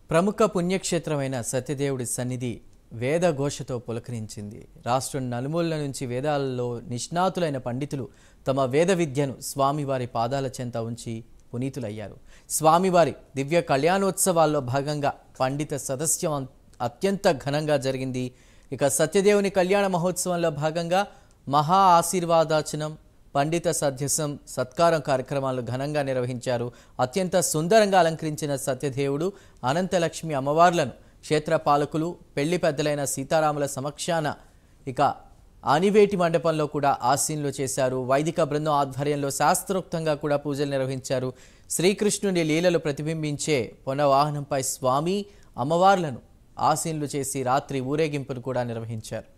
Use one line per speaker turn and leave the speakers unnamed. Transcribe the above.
ప్రముఖ పుణ్యక్షేత్రమైన సత్యదేవుడి సన్నిధి వేద ఘోషతో పులకరించింది రాష్ట్రం నలుమూలల నుంచి వేదాలలో నిష్ణాతులైన పండితులు తమ వేద విద్యను స్వామివారి పాదాల చెంత ఉంచి పునీతులయ్యారు స్వామివారి దివ్య కళ్యాణోత్సవాల్లో భాగంగా పండిత సదస్యం అం- అత్యంత ఘనంగా జరిగింది ఇక సత్యదేవుని కళ్యాణ మహోత్సవంలో భాగంగా మహా ఆశీర్వాదాచనం పండిత సద్యసం సత్కారం కార్యక్రమాలు ఘనంగా నిర్వహించారు అత్యంత సుందరంగా అలంకరించిన సత్యదేవుడు అనంతలక్ష్మి అమ్మవార్లను క్షేత్ర పాలకులు పెళ్లి పెద్దలైన సీతారాముల సమక్షాన ఇక అనివేటి మండపంలో కూడా ఆసీనులు చేశారు వైదిక బృందం ఆధ్వర్యంలో శాస్త్రోక్తంగా కూడా పూజలు నిర్వహించారు శ్రీకృష్ణుని లీలలు ప్రతిబింబించే పొన వాహనంపై స్వామి అమ్మవార్లను ఆసీనులు చేసి రాత్రి ఊరేగింపును కూడా నిర్వహించారు